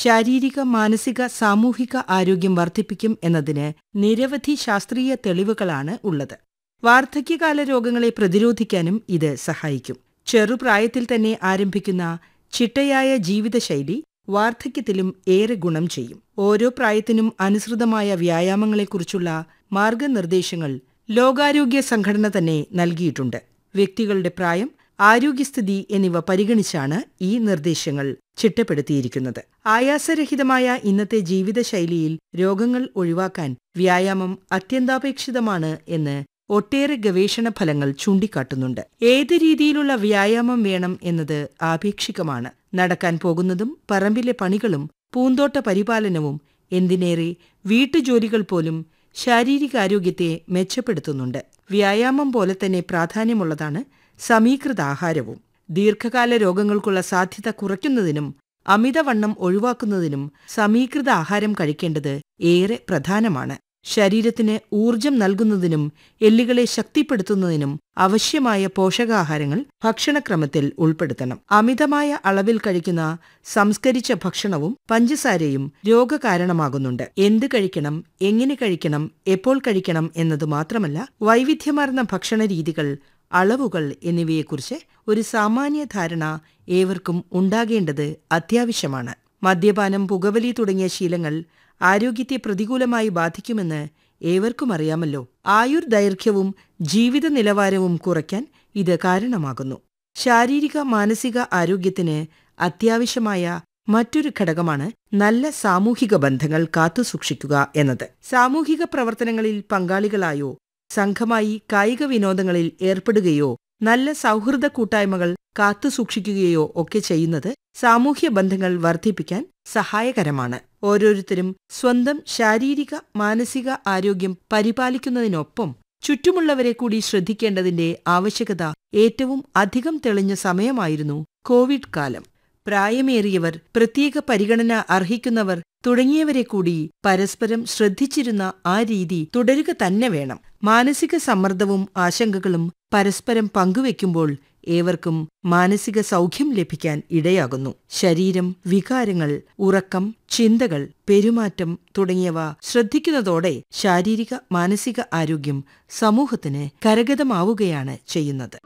ശാരീരിക മാനസിക സാമൂഹിക ആരോഗ്യം വർദ്ധിപ്പിക്കും എന്നതിന് നിരവധി ശാസ്ത്രീയ തെളിവുകളാണ് ഉള്ളത് വാർദ്ധക്യകാല രോഗങ്ങളെ പ്രതിരോധിക്കാനും ഇത് സഹായിക്കും ചെറുപ്രായത്തിൽ തന്നെ ആരംഭിക്കുന്ന ചിട്ടയായ ജീവിതശൈലി വാർദ്ധക്യത്തിലും ഏറെ ഗുണം ചെയ്യും ഓരോ പ്രായത്തിനും അനുസൃതമായ വ്യായാമങ്ങളെക്കുറിച്ചുള്ള മാർഗനിർദ്ദേശങ്ങൾ ലോകാരോഗ്യ സംഘടന തന്നെ നൽകിയിട്ടുണ്ട് വ്യക്തികളുടെ പ്രായം ആരോഗ്യസ്ഥിതി എന്നിവ പരിഗണിച്ചാണ് ഈ നിർദ്ദേശങ്ങൾ ചിട്ടപ്പെടുത്തിയിരിക്കുന്നത് ആയാസരഹിതമായ ഇന്നത്തെ ജീവിതശൈലിയിൽ രോഗങ്ങൾ ഒഴിവാക്കാൻ വ്യായാമം അത്യന്താപേക്ഷിതമാണ് എന്ന് ഒട്ടേറെ ഗവേഷണ ഫലങ്ങൾ ചൂണ്ടിക്കാട്ടുന്നുണ്ട് ഏത് രീതിയിലുള്ള വ്യായാമം വേണം എന്നത് ആപേക്ഷികമാണ് നടക്കാൻ പോകുന്നതും പറമ്പിലെ പണികളും പൂന്തോട്ട പരിപാലനവും എന്തിനേറെ വീട്ടുജോലികൾ പോലും ശാരീരികാരോഗ്യത്തെ മെച്ചപ്പെടുത്തുന്നുണ്ട് വ്യായാമം പോലെ തന്നെ പ്രാധാന്യമുള്ളതാണ് സമീകൃത ആഹാരവും ദീർഘകാല രോഗങ്ങൾക്കുള്ള സാധ്യത കുറയ്ക്കുന്നതിനും അമിതവണ്ണം ഒഴിവാക്കുന്നതിനും സമീകൃത ആഹാരം കഴിക്കേണ്ടത് ഏറെ പ്രധാനമാണ് ശരീരത്തിന് ഊർജം നൽകുന്നതിനും എല്ലുകളെ ശക്തിപ്പെടുത്തുന്നതിനും ആവശ്യമായ പോഷകാഹാരങ്ങൾ ഭക്ഷണക്രമത്തിൽ ഉൾപ്പെടുത്തണം അമിതമായ അളവിൽ കഴിക്കുന്ന സംസ്കരിച്ച ഭക്ഷണവും പഞ്ചസാരയും രോഗകാരണമാകുന്നുണ്ട് എന്ത് കഴിക്കണം എങ്ങനെ കഴിക്കണം എപ്പോൾ കഴിക്കണം എന്നത് മാത്രമല്ല വൈവിധ്യമാർന്ന ഭക്ഷണ രീതികൾ അളവുകൾ എന്നിവയെക്കുറിച്ച് ഒരു സാമാന്യ ധാരണ ഏവർക്കും ഉണ്ടാകേണ്ടത് അത്യാവശ്യമാണ് മദ്യപാനം പുകവലി തുടങ്ങിയ ശീലങ്ങൾ ആരോഗ്യത്തെ പ്രതികൂലമായി ബാധിക്കുമെന്ന് ഏവർക്കും അറിയാമല്ലോ ആയുർദൈർഘ്യവും ജീവിത നിലവാരവും കുറയ്ക്കാൻ ഇത് കാരണമാകുന്നു ശാരീരിക മാനസിക ആരോഗ്യത്തിന് അത്യാവശ്യമായ മറ്റൊരു ഘടകമാണ് നല്ല സാമൂഹിക ബന്ധങ്ങൾ കാത്തുസൂക്ഷിക്കുക എന്നത് സാമൂഹിക പ്രവർത്തനങ്ങളിൽ പങ്കാളികളായോ സംഘമായി കായിക വിനോദങ്ങളിൽ ഏർപ്പെടുകയോ നല്ല സൗഹൃദ കൂട്ടായ്മകൾ കാത്തുസൂക്ഷിക്കുകയോ ഒക്കെ ചെയ്യുന്നത് സാമൂഹ്യ ബന്ധങ്ങൾ വർദ്ധിപ്പിക്കാൻ സഹായകരമാണ് ഓരോരുത്തരും സ്വന്തം ശാരീരിക മാനസിക ആരോഗ്യം പരിപാലിക്കുന്നതിനൊപ്പം ചുറ്റുമുള്ളവരെ കൂടി ശ്രദ്ധിക്കേണ്ടതിന്റെ ആവശ്യകത ഏറ്റവും അധികം തെളിഞ്ഞ സമയമായിരുന്നു കോവിഡ് കാലം പ്രായമേറിയവർ പ്രത്യേക പരിഗണന അർഹിക്കുന്നവർ തുടങ്ങിയവരെ കൂടി പരസ്പരം ശ്രദ്ധിച്ചിരുന്ന ആ രീതി തുടരുക തന്നെ വേണം മാനസിക സമ്മർദ്ദവും ആശങ്കകളും പരസ്പരം പങ്കുവെക്കുമ്പോൾ ഏവർക്കും മാനസിക സൗഖ്യം ലഭിക്കാൻ ഇടയാകുന്നു ശരീരം വികാരങ്ങൾ ഉറക്കം ചിന്തകൾ പെരുമാറ്റം തുടങ്ങിയവ ശ്രദ്ധിക്കുന്നതോടെ ശാരീരിക മാനസിക ആരോഗ്യം സമൂഹത്തിന് കരഗതമാവുകയാണ് ചെയ്യുന്നത്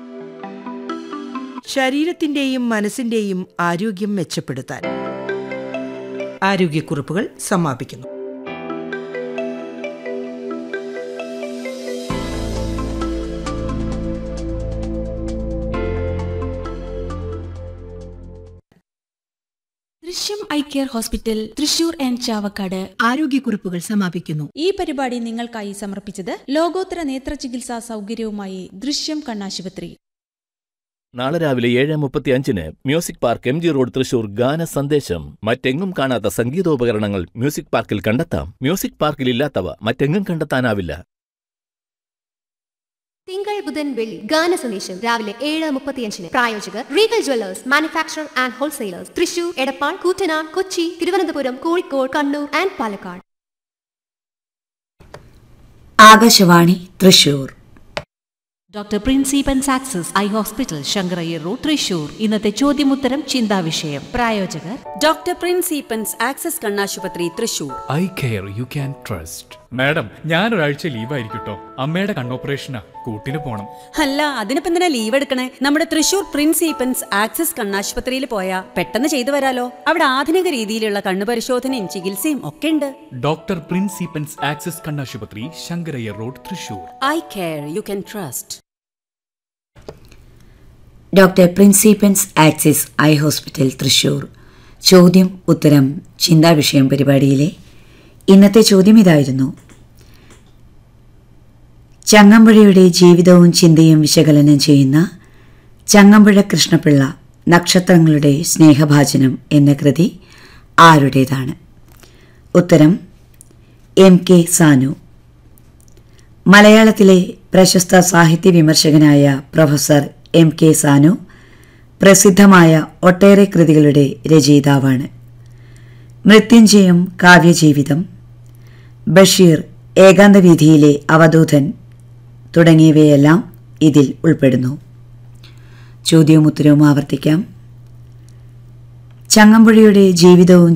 ശരീരത്തിന്റെയും മനസ്സിന്റെയും ആരോഗ്യം മെച്ചപ്പെടുത്താൻ ആരോഗ്യക്കുറിപ്പുകൾ സമാപിക്കുന്നു Drishyam eye care hospital Thrissur and Chavakkad ആരോഗ്യക്കുറിപ്പുകൾ സമാപിക്കുന്നു ഈ പരിപാടി നിങ്ങൾക്കായി സമർപ്പിച്ചത് ലോകോത്തര നേത്ര ചികിത്സാ സൗകര്യവുമായി ദൃശ്യം കണ്ണാശുപത്രി നാളെ രാവിലെ ഏഴ് മുപ്പത്തി അഞ്ചിന് music park M G road Thrissur ഗാന സന്ദേശം മറ്റെങ്ങും കാണാത്ത സംഗീതോപകരണങ്ങൾ മ്യൂസിക് പാർക്കിൽ കണ്ടെത്താം മ്യൂസിക് പാർക്കിൽ ഇല്ലാത്തവ മറ്റെങ്ങും കണ്ടെത്താനാവില്ല തിങ്കൾ ബുധൻ വെള്ളി ഗാന സന്ദേശം രാവിലെ ഏഴ് മുപ്പത്തിയഞ്ചിന് പ്രായോജകർ Regal jewellers manufacture and wholesalers Thrissur Edappal Koottanad Kochi Thiruvananthapuram Kozhikode Kannur and Palakkad Akashvani Thrissur doctor principal success eye hospital Shankarayyar road Thrissur ഇന്നത്തെ ചോദ്യമുത്തരം ചിന്താവിഷയം പ്രായോജകർ ഡോക്ടർ പ്രിൻസിപ്പൻസ് ആക്സസ് കണ്ണാശുപത്രി Thrissur eye care you can trust madam ഞാൻ ഒരാഴ്ച ലീവായിരിക്കട്ടോ അമ്മയുടെ കണ്ണോപ്പറേഷനാ കൂട്ടിന് പോണം അല്ല അതിനിപ്പോ എന്തിനാ ലീവ് എടുക്കണേ നമ്മുടെ തൃശൂർ പ്രിൻസിപ്പൻസ് ആക്സസ് കണ്ണാശുപത്രിയിൽ പോയാ പെട്ടെന്ന് ചെയ്തു വരാലോ അവിടെ ആധുനിക രീതിയിലുള്ള കണ്ണു പരിശോധനയും ചികിത്സയും ഒക്കെ ഉണ്ട് ഡോക്ടർ പ്രിൻസിപ്പൻസ് ആക്സസ് കണ്ണാശുപത്രി Shankarayyar road Thrissur eye care you can trust doctor principal's axis eye hospital Thrissur ചോദ്യം ഉത്തരം ചിന്താവിഷയം പരിപാടിയിലെ ഇന്നത്തെ ചോദ്യം ഇതായിരുന്നു ചങ്ങമ്പുഴയുടെ ജീവിതവും ചിന്തയും വിശകലനം ചെയ്യുന്ന ചങ്ങമ്പുഴ കൃഷ്ണപിള്ള നക്ഷത്രങ്ങളുടെ സ്നേഹഭാജനം എന്ന കൃതി ആരുടേതാണ് ഉത്തരം എം കെ സാനു മലയാളത്തിലെ പ്രശസ്ത സാഹിത്യ വിമർശകനായ പ്രൊഫസർ എം കെ സാനു പ്രസിദ്ധമായ ഒട്ടേറെ കൃതികളുടെ രചയിതാവാണ് മൃത്യുഞ്ജയം കാവ്യജീവിതം ബഷീർ ഏകാന്തവീഥിയിലെ അവധൂതൻ തുടങ്ങിയവയെല്ലാം ഇതിൽ ഉൾപ്പെടുന്നു ചോദ്യവും ഉത്തരവും ആവർത്തിക്കാം ചങ്ങമ്പുഴയുടെ ജീവിതവും